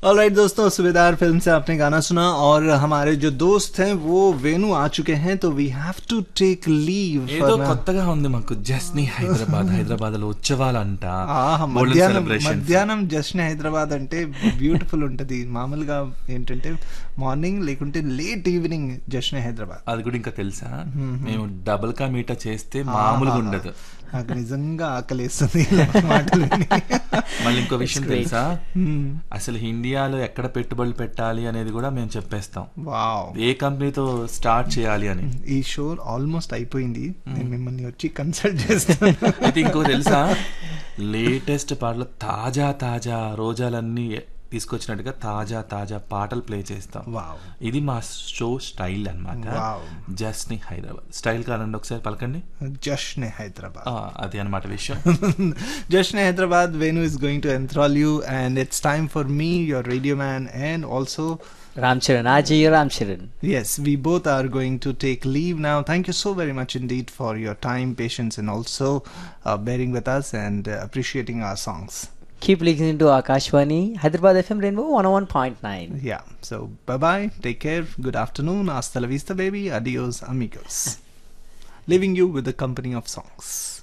Alright दोस्तों सुबेदार film से आपने गाना सुना और हमारे जो दोस्त हैं वो वेनु आ चुके हैं तो we have to take leave ఏదో కొత్తగా ఉంది మాకు జస్ని హైదరాబాద్ హైదరాబాద్ లో ఉత్సవాలంట golden మధ్యాహ్నం celebrations. మధ్యాహ్నం జస్ట్ హైదరాబాద్ అంటే బ్యూటిఫుల్ ఉంటది మామూలుగా ఏంటంటే మార్నింగ్ లేకుంటే లేట్ ఈవినింగ్ జస్ట్ హైదరాబాద్ అది కూడా ఇంకా తెలుసా మేము డబుల్ కా మీటా చేస్తే మామూలుగా ఉండదు నాకు నిజంగా ఆకలేస్తుంది ఇలాంటి మాటలు విని. మళ్ళీ ఇంకో విషయం great. తెలుసా Hmm. అసలు ఇండియాలో ఎక్కడ పెట్టుబడులు పెట్టాలి అనేది కూడా మేము చెప్పేస్తాం వావ్ ఏ కంపెనీతో స్టార్ట్ చేయాలి అని ఈ షో ఆల్మోస్ట్ అయిపోయింది నేను మిమ్మల్ని వచ్చి కన్సల్ట్ చేస్తాను అయితే ఇంకో తెలుసా లేటెస్ట్ పాటలు తాజా తాజా రోజాలన్నీ తీసుకొచ్చినట్టుగా తాజా తాజా పాటలు ప్లే చేస్తాం వావ్ ఇది మా షో స్టైల్ అన్నమాట Wow. జస్ట్ ని హైదరాబాద్ స్టైల్ కాదండి ఒకసారి పలకండి జస్ట్ హైదరాబాద్ ఆ, అది అన్నమాట విషయం Jashne Hyderabad, Venu is going to enthrall you, and it's time for me, your radio man, and also, Ram Charan ఆజీ Ram Charan yes, we both are going to take leave now. Thank you so very much indeed for your time, patience, and also uh, bearing with us and uh, appreciating our songs. Keep listening to Akashvani Hyderabad FM rainbow one one point nine Yeah, so bye bye, take care, good afternoon, hasta la vista, baby, adios, amigos. Leaving you with the company of songs.